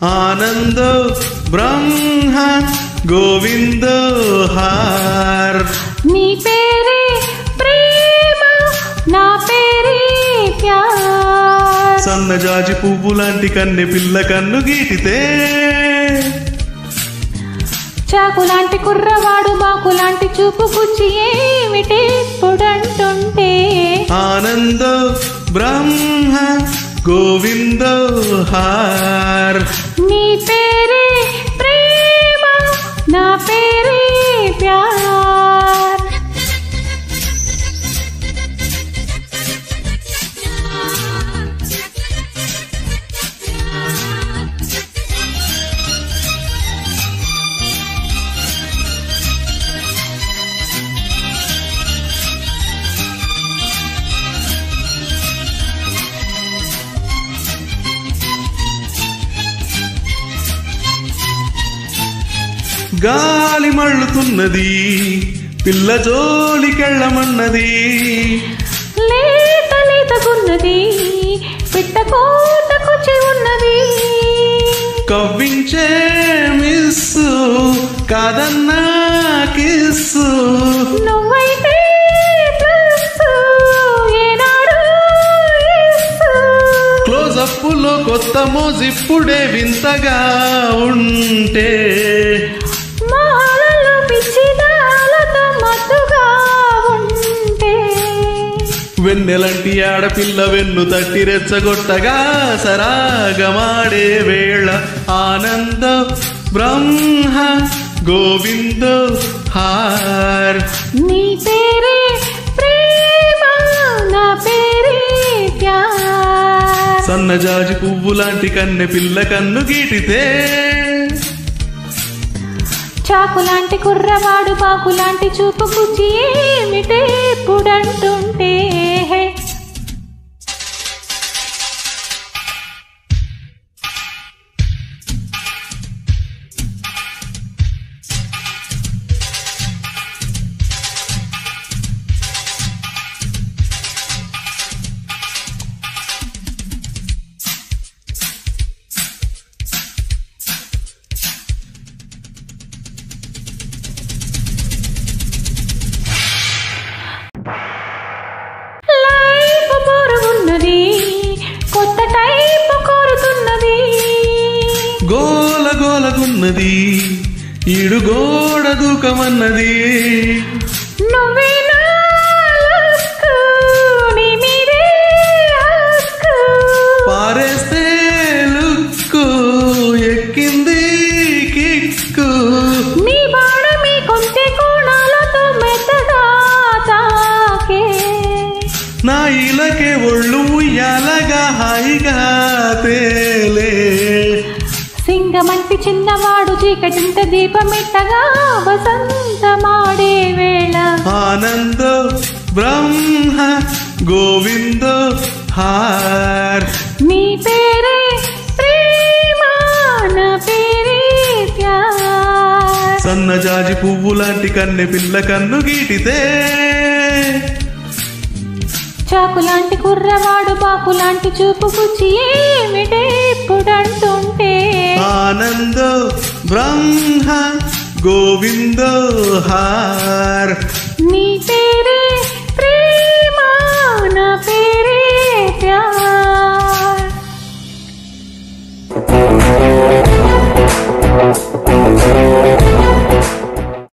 ఆనందో బ్రహ్మ గోవిందో హార్ నీ పేరే ప్రేమ నా పేరే ప్యార్ సన్నజాజి పువ్వు లాంటి కన్నె పిల్ల కన్ను గీటితే చాకు లాంటి కుర్రవాడు బాకు లాంటి చూపు గుచ్చి ఏమిటి ఇప్పుడంటుంటే ఆనందో బ్రహ్మ గోవిందో హార్ నీ పేరే ప్రేమ నా పేరే ప్యార్ గాలి మళ్ళుతున్నది పిల్ల జోలికెళ్ళమన్నది లేత లేతగున్నది పిట్ట కోతకొచ్చి ఉన్నది కవ్వించే మిస్సు కాదన్నా కిస్సు నువ్వైతే ప్లస్ ఏనాడు ఎస్. క్లోజ్ అప్పులో కొత్త మోజిప్పుడే వింతగా ఉంటే మాలలు పిచ్చిదాలతో మత్తుగా ఉంటే వెన్నెలంటి ఆడపిల్ల వెన్ను తట్టి రెచ్చగొట్టగా సరాగమాడే వేళ ఆనంద బ్రహ్మ గోవింద హార్ నీ పేరే ప్రేమ నా పేరే ప్యార్ సన్నజాజి పువ్వు లాంటి కన్నె పిల్ల కన్ను గీటితే చాకు లాంటి కుర్రవాడు బాకు లాంటి చూపు గుచ్చి ఏమిటే ఇప్పుడంటుంటే లైఫ్ బోరుగున్నది కొత్త టైప్ కోరుతున్నది గోల గోలగున్నది ఈడు గోడ దూకమన్నది నువ్వే నా లక్, నీ మీదే హక్. పారేస్తే లుక్కు ఎక్కింది కిక్కు నీ బాణమి కొంచె కోణాలతో మెత్తగా తాకే నా ఇలకే ఒళ్ళు ఉయ్యాలగా హాయిగా తేలే సింగమంటి చిన్నవాడు చీకటింత దీపమెట్టగా వసంతమాడే వేళ ఆనంద బ్రహ్మ గోవింద హార్ నీ పేరే ప్రేమ నా పేరే ప్యార్ సన్నజాజి పువ్వు లాంటి కన్నె పిల్ల కన్ను గీటితే చాకు లాంటి కుర్రవాడు బాకు లాంటి చూపు గుచ్చి ఏమిటే ఇప్పుడంటుంటే ఆనంద బ్రహ్మ గోవింద హార్ నీ పేరే